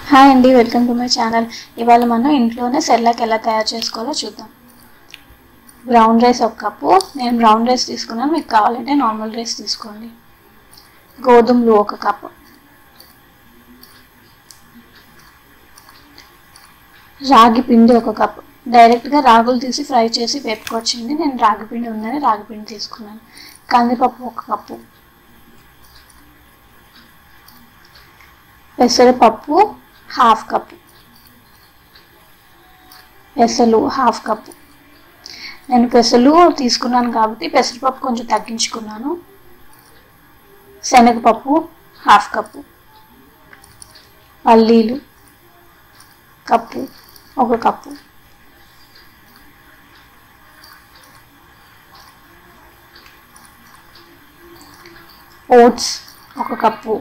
hi అండి welcome to my channel ఇవాళ మనం ఇంట్లోనే సెర్లాక్ ఎలా తయారు చేసుకోవాలో చూద్దాం బ్రౌన్ రైస్ ఒక కప్పు నేను బ్రౌన్ రైస్ తీసుకున్నాను మీకు కావాలంటే నార్మల్ రైస్ తీసుకోండి గోధుమలు ఒక కప్పు రాగి పిండి ఒక కప్పు డైరెక్ట్గా రాగులు తీసి ఫ్రై చేసి వేపుకొచ్చింది నేను రాగి పిండి ఉందని రాగి పిండి తీసుకున్నాను కందిపప్పు ఒక కప్పు పెసరపప్పు హాఫ్ కప్ పెసలు హాఫ్ కప్ నేను పెసలు తీసుకున్నాను కాబట్టి పెసరపప్పు కొంచెం తగ్గించుకున్నాను శనగపప్పు హాఫ్ కప్పు పల్లీలు కప్పు ఒక కప్పు ఓట్స్ ఒక కప్పు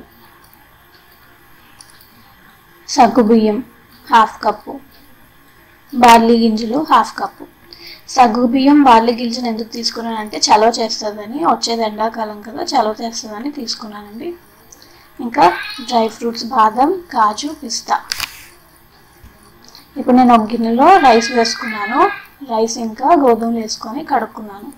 సగ్గుబియ్యం హాఫ్ కప్పు బార్లీ గింజలు హాఫ్ కప్పు సగ్గుబియ్యం బార్లీ గింజలు ఎందుకు తీసుకున్నానంటే చలవ చేస్తుందని వచ్చేది ఎండాకాలం కదా చలవ చేస్తుందని తీసుకున్నానండి ఇంకా డ్రై ఫ్రూట్స్ బాదం కాజు పిస్తా ఇప్పుడు నేను ఒక గిన్నెలో రైస్ వేసుకున్నాను రైస్ ఇంకా గోధుమలు వేసుకొని కడుక్కున్నాను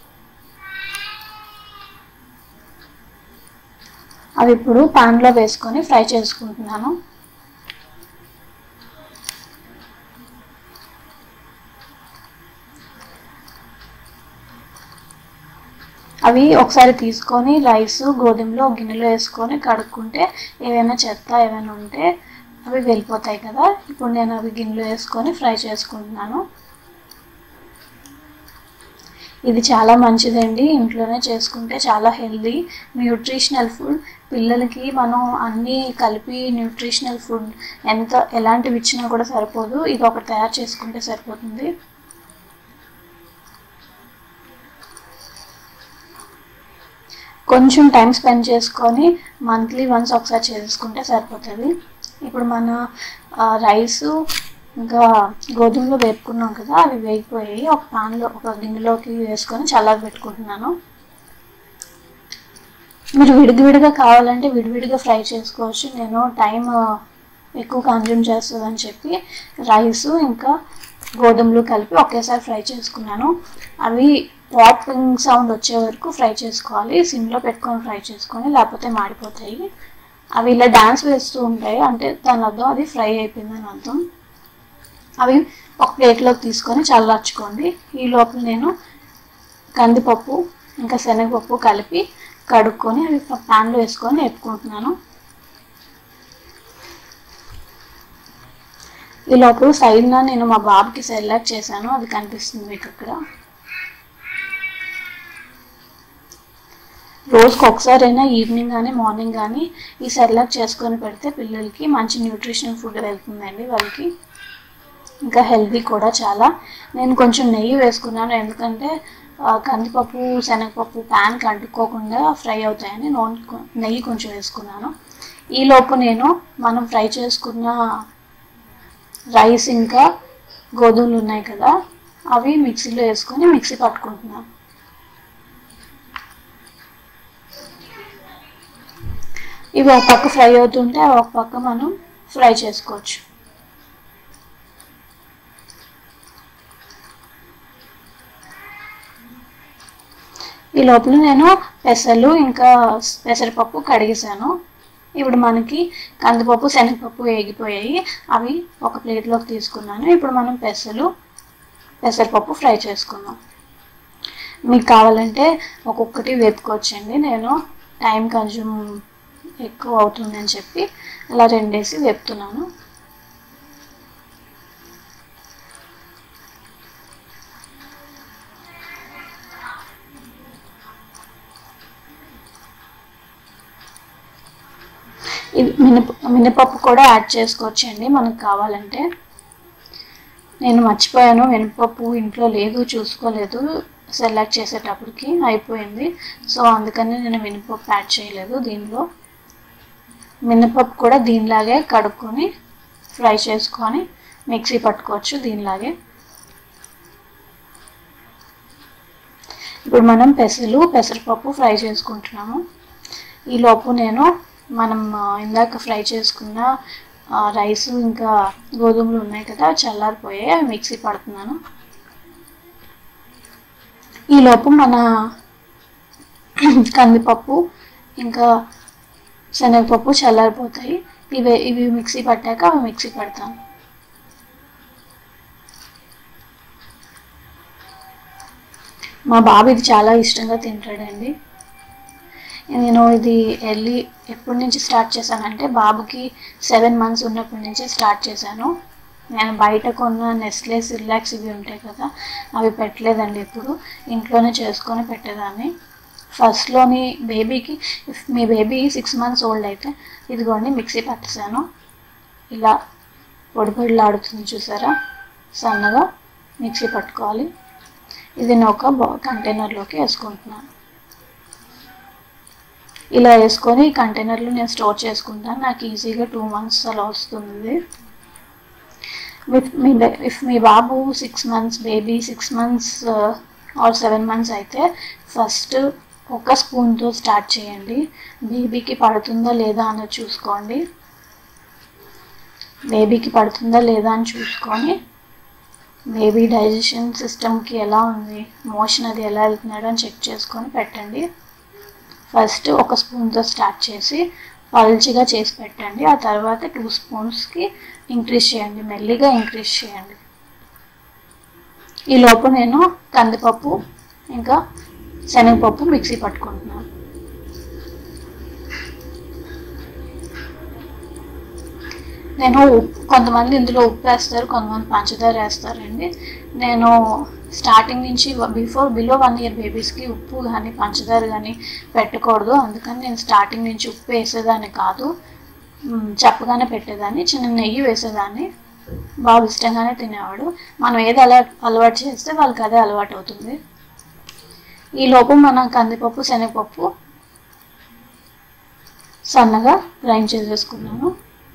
అవి ఇప్పుడు పాన్లో వేసుకొని ఫ్రై చేసుకుంటున్నాను అవి ఒకసారి తీసుకొని రైస్ గోధుమలో ఒక గిన్నెలో వేసుకొని కడుక్కుంటే ఏవైనా చెత్త ఏమైనా ఉంటే అవి వెళ్ళిపోతాయి కదా ఇప్పుడు నేను అవి గిన్నెలో వేసుకొని ఫ్రై చేసుకుంటున్నాను ఇది చాలా మంచిదండి ఇంట్లోనే చేసుకుంటే చాలా హెల్దీ న్యూట్రిషనల్ ఫుడ్ పిల్లలకి మనం అన్నీ కలిపి న్యూట్రిషనల్ ఫుడ్ ఎంత ఎలాంటివి ఇచ్చినా కూడా సరిపోదు ఇది ఒకటి తయారు చేసుకుంటే సరిపోతుంది కొంచెం టైం స్పెండ్ చేసుకొని మంత్లీ వన్స్ ఒకసారి చేసుకుంటే సరిపోతుంది ఇప్పుడు మన రైస్ ఇంకా గోధుమలు వేపుకున్నాం కదా అవి వేగిపోయి ఒక పాన్లో ఒక గిన్నెలోకి వేసుకొని చల్లారి పెట్టుకుంటున్నాను మీరు విడివిడిగా కావాలంటే విడివిడిగా ఫ్రై చేసుకోవచ్చు నేను టైం ఎక్కువ కన్జ్యూమ్ చేస్తుందని చెప్పి రైస్ ఇంకా గోధుమలు కలిపి ఒకేసారి ఫ్రై చేసుకున్నాను అవి పాపింగ్ సౌండ్ వచ్చే వరకు ఫ్రై చేసుకోవాలి సిమ్లో పెట్టుకొని ఫ్రై చేసుకొని లేకపోతే మాడిపోతాయి అవి ఇలా డ్యాన్స్ వేస్తూ ఉంటాయి అంటే దాని అర్థం అది ఫ్రై అయిపోయిందని అర్థం అవి ఒక ప్లేట్లోకి తీసుకొని చల్లార్చుకోండి ఈ లోపల నేను కందిపప్పు ఇంకా శనగపప్పు కలిపి కడుక్కొని అవి ప్యాన్లో వేసుకొని వేపుకుంటున్నాను ఈ లోపల సైడ్న నేను మా బాబుకి సెలెక్ట్ చేశాను అది కనిపిస్తుంది మీకు అక్కడ రోజుకి ఒకసారైనా ఈవినింగ్ కానీ మార్నింగ్ కానీ ఈ సెర్లాక్ చేసుకొని పెడితే పిల్లలకి మంచి న్యూట్రిషనల్ ఫుడ్ వెళ్తుందండి వాళ్ళకి ఇంకా హెల్తీ కూడా చాలా నేను కొంచెం నెయ్యి వేసుకున్నాను ఎందుకంటే కందిపప్పు శనగపప్పు ప్యాన్కి అంటుకోకుండా ఫ్రై అవుతాయని నూనె నెయ్యి కొంచెం వేసుకున్నాను ఈలోపు నేను మనం ఫ్రై చేసుకున్న రైస్ ఇంకా గోధుమలు ఉన్నాయి కదా అవి మిక్సీలో వేసుకొని మిక్సీ పట్టుకుంటున్నాను ఇవి ఒక పక్క ఫ్రై అవుతుంటే ఒక పక్క మనం ఫ్రై చేసుకోవచ్చు ఈ లోపల నేను పెసలు ఇంకా పెసరపప్పు కడిగేసాను ఇప్పుడు మనకి కందిపప్పు శనగపప్పు వేగిపోయాయి అవి ఒక ప్లేట్లోకి తీసుకున్నాను ఇప్పుడు మనం పెసలు పెసరపప్పు ఫ్రై చేసుకుందాం మీకు కావాలంటే ఒక్కొక్కటి వేపుకోవచ్చండి నేను టైం కన్జ్యూమ్ ఎక్కువ అవుతుందని చెప్పి అలా రెండేసి వేపుతున్నాను ఇది మినప మినపప్పు కూడా యాడ్ చేసుకోవచ్చండి మనకు కావాలంటే నేను మర్చిపోయాను మినపప్పు ఇంట్లో లేదు చూసుకోలేదు సెలెక్ట్ చేసేటప్పటికి అయిపోయింది సో అందుకని నేను మినపప్పు యాడ్ చేయలేదు దీనిలో మినపప్పు కూడా దీనిలాగే కడుక్కొని ఫ్రై చేసుకొని మిక్సీ పట్టుకోవచ్చు దీనిలాగే ఇప్పుడు మనం పెసలు పెసరపప్పు ఫ్రై చేసుకుంటున్నాము ఈలోపు నేను మనం ఆ, ఇందాక ఫ్రై చేసుకున్న రైస్ ఇంకా గోధుమలు ఉన్నాయి కదా చల్లారిపోయాయి అవి మిక్సీ పడుతున్నాను ఈలోపు మన కందిపప్పు ఇంకా శనగపప్పు చల్లారిపోతాయి ఇవి ఇవి మిక్సీ పట్టాక అవి మిక్సీ పడతాను మా బాబు ఇది చాలా ఇష్టంగా తింటాడండి నేను ఇది వెళ్ళి ఎప్పటి నుంచి స్టార్ట్ చేశానంటే బాబుకి సెవెన్ మంత్స్ ఉన్నప్పటి నుంచి స్టార్ట్ చేశాను నేను బయట కొన్న నెస్లే సిర్లాక్స్ ఇవి ఉంటాయి కదా అవి పెట్టలేదండి ఇప్పుడు ఇంట్లోనే చేసుకొని పెట్టేదాన్ని ఫస్ట్లోని బేబీకి ఇఫ్ మీ బేబీ సిక్స్ మంత్స్ ఓల్డ్ అయితే ఇదిగోండి మిక్సీ పట్టేసాను ఇలా పొడి పొడిలాడుతుంది చూసారా సన్నగా మిక్సీ పట్టుకోవాలి ఇది నేను ఒక కంటైనర్లోకి వేసుకుంటున్నాను ఇలా వేసుకొని కంటైనర్లో నేను స్టోర్ చేసుకుంటాను నాకు ఈజీగా టూ మంత్స్ అలా వస్తుంది విత్ మీ ఇఫ్ మీ బాబు six months baby six months or seven months అయితే ఫస్ట్ ఒక స్పూన్తో స్టార్ట్ చేయండి బేబీకి పడుతుందా లేదా అన్నది చూసుకోండి బేబీకి పడుతుందా లేదా అని చూసుకొని బేబీ డైజెషన్ సిస్టమ్కి ఎలా ఉంది మోషన్ అది ఎలా వెళ్తున్నాడో అని చెక్ చేసుకొని పెట్టండి ఫస్ట్ ఒక స్పూన్తో స్టార్ట్ చేసి పల్చిగా చేసి పెట్టండి ఆ తర్వాత టూ స్పూన్స్కి ఇంక్రీజ్ చేయండి మెల్లిగా ఇంక్రీజ్ చేయండి ఈ లోపు నేను కందిపప్పు ఇంకా శనగపప్పు మిక్సీ పట్టుకుంటున్నాను నేను ఉప్పు కొంతమంది ఇందులో ఉప్పు వేస్తారు కొంతమంది పంచదార వేస్తారండి నేను స్టార్టింగ్ నుంచి బిఫోర్ బిలో వన్ ఇయర్ బేబీస్కి ఉప్పు కానీ పంచదార కానీ పెట్టకూడదు అందుకని నేను స్టార్టింగ్ నుంచి ఉప్పు వేసేదాన్ని కాదు చెప్పగానే పెట్టేదాన్ని చిన్న నెయ్యి వేసేదాన్ని బాగా ఇష్టంగానే తినేవాడు మనం ఏది అలా అలవాటు చేస్తే వాళ్ళకి అదే అలవాటు అవుతుంది ఈ లోపు మనం కందిపప్పు శనగపప్పు సన్నగా గ్రైండ్ చేసేసుకున్నాను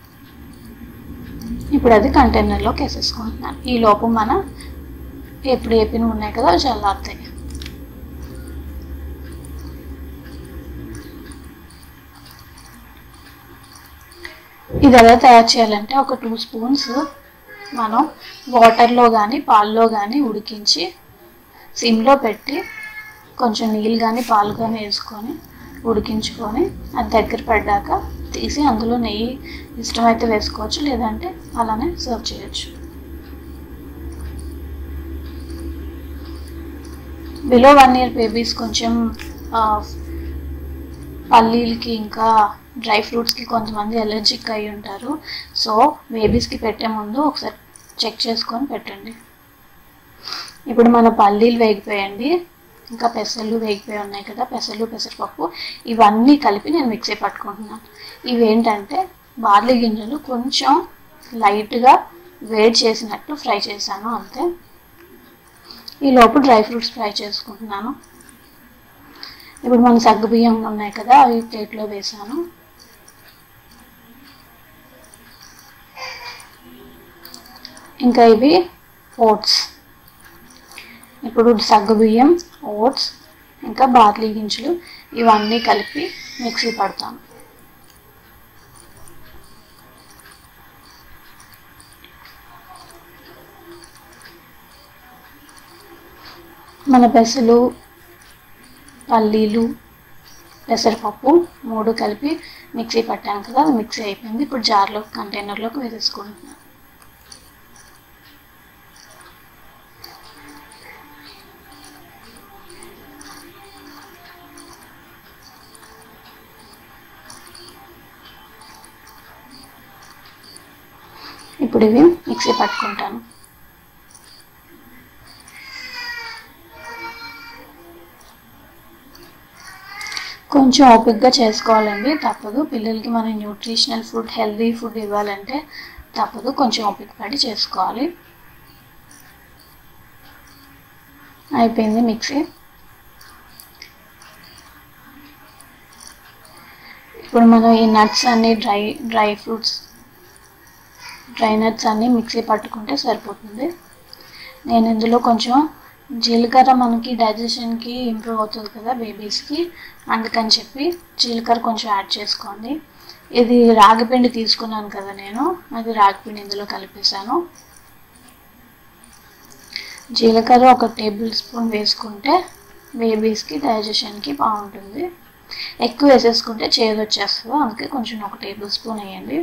ఇప్పుడు అది కంటైనర్లోకి వేసేసుకుంటున్నాను ఈ లోపు మన ఎప్పుడు ఏపిన ఉన్నాయి కదా అవి చల్లారుతాయి ఇది ఎలా తయారు చేయాలంటే ఒక టూ స్పూన్స్ మనం వాటర్లో కానీ పాల్లో కానీ ఉడికించి సిమ్లో పెట్టి కొంచెం నీళ్ళు కానీ పాలు కానీ వేసుకొని ఉడికించుకొని అది దగ్గర పడ్డాక తీసి అందులో నెయ్యి ఇష్టమైతే వేసుకోవచ్చు లేదంటే అలానే సర్వ్ చేయొచ్చు బిలో వన్ ఇయర్ బేబీస్ కొంచెం పల్లీలకి ఇంకా డ్రై ఫ్రూట్స్కి కొంతమంది ఎలర్జిక్ అయి ఉంటారు సో బేబీస్కి పెట్టే ముందు ఒకసారి చెక్ చేసుకొని పెట్టండి ఇప్పుడు మన పల్లీలు వేగిపోయండి ఇంకా పెసలు వేగిపోయి ఉన్నాయి కదా పెసలు పెసరపప్పు ఇవన్నీ కలిపి నేను మిక్సీ పట్టుకుంటున్నాను ఇవి ఏంటంటే బార్లీ గింజలు కొంచెం లైట్గా వేడి చేసినట్టు ఫ్రై చేశాను అంతే ఈ లోపు డ్రై ఫ్రూట్స్ ఫ్రై చేసుకుంటున్నాను ఇప్పుడు మన సగ్గు బియ్యం ఉన్నాయి కదా అవి ప్లేట్లో వేసాను ఇంకా ఇవి ఓట్స్ ఇప్పుడు సగ్గు బియ్యం ఓట్స్ ఇంకా బార్లీ గింజలు ఇవన్నీ కలిపి మిక్సీ పడతాను మన పెసలు పల్లీలు పెసరపప్పు మూడు కలిపి మిక్సీ పట్టాను కదా అది మిక్సీ అయిపోయింది ఇప్పుడు జార్లో కంటైనర్లోకి వేసేసుకుంటున్నాను ఇప్పుడు ఇవి మిక్సీ పట్టుకుంటాను కొంచెం ఓపిక్గా చేసుకోవాలండి తప్పదు పిల్లలకి మనం న్యూట్రిషనల్ ఫుడ్ హెల్దీ ఫుడ్ ఇవ్వాలంటే తప్పదు కొంచెం ఓపిక పడి చేసుకోవాలి అయిపోయింది మిక్సీ ఇప్పుడు మనం ఈ నట్స్ అన్ని dry dry fruits dry nuts అన్నీ మిక్సీ పట్టుకుంటే సరిపోతుంది నేను ఇందులో కొంచెం జీలకర్ర మనకి డైజెషన్కి ఇంప్రూవ్ అవుతుంది కదా బేబీస్కి అందుకని చెప్పి జీలకర్ర కొంచెం యాడ్ చేసుకోండి ఇది రాగిపిండి తీసుకున్నాను కదా నేను అది రాగిపిండి ఇందులో కలిపేసాను జీలకర్ర ఒక టేబుల్ స్పూన్ వేసుకుంటే బేబీస్కి డైజెషన్కి బాగుంటుంది ఎక్కువ వేసేసుకుంటే చేదు వచ్చేస్తుంది అందుకే కొంచెం ఒక టేబుల్ స్పూన్ వేయండి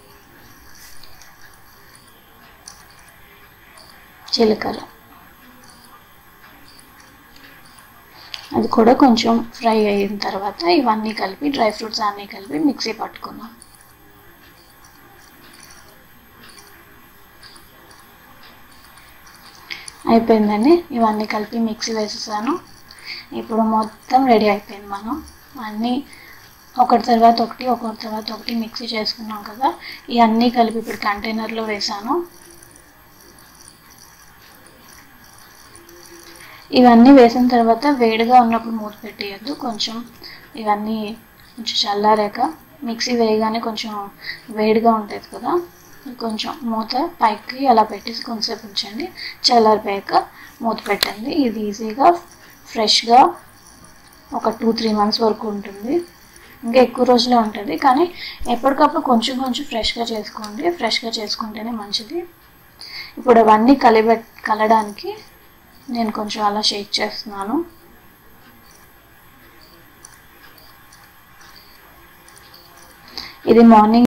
జీలకర్ర అది కూడా కొంచెం ఫ్రై అయిన తర్వాత ఇవన్నీ కలిపి డ్రై ఫ్రూట్స్ అన్నీ కలిపి మిక్సీ పట్టుకున్నాం అయిపోయిందండి ఇవన్నీ కలిపి మిక్సీ వేసేసాను ఇప్పుడు మొత్తం రెడీ అయిపోయింది మనం అన్నీ ఒకటి తర్వాత ఒకటి ఒకటి తర్వాత ఒకటి మిక్సీ చేసుకున్నాం కదా ఇవన్నీ కలిపి ఇప్పుడు కంటైనర్లో వేసాను ఇవన్నీ వేసిన తర్వాత వేడిగా ఉన్నప్పుడు మూత పెట్టేయద్దు కొంచెం ఇవన్నీ కొంచెం చల్లారాక మిక్సీ వేయగానే కొంచెం వేడిగా ఉంటుంది కదా కొంచెం మూత పైకి అలా పెట్టేసి కొంచెంసేపు ఉంచండి చల్లారిపోయాక మూత పెట్టండి ఇది ఈజీగా ఫ్రెష్గా ఒక టూ త్రీ మంత్స్ వరకు ఉంటుంది ఇంకా ఎక్కువ రోజులే ఉంటుంది కానీ ఎప్పటికప్పుడు కొంచెం కొంచెం ఫ్రెష్గా చేసుకోండి ఫ్రెష్గా చేసుకుంటేనే మంచిది ఇప్పుడు అవన్నీ కలిపె కలడానికి నేను కొంచెం అలా షేక్ చేస్తున్నాను ఇది మార్నింగ్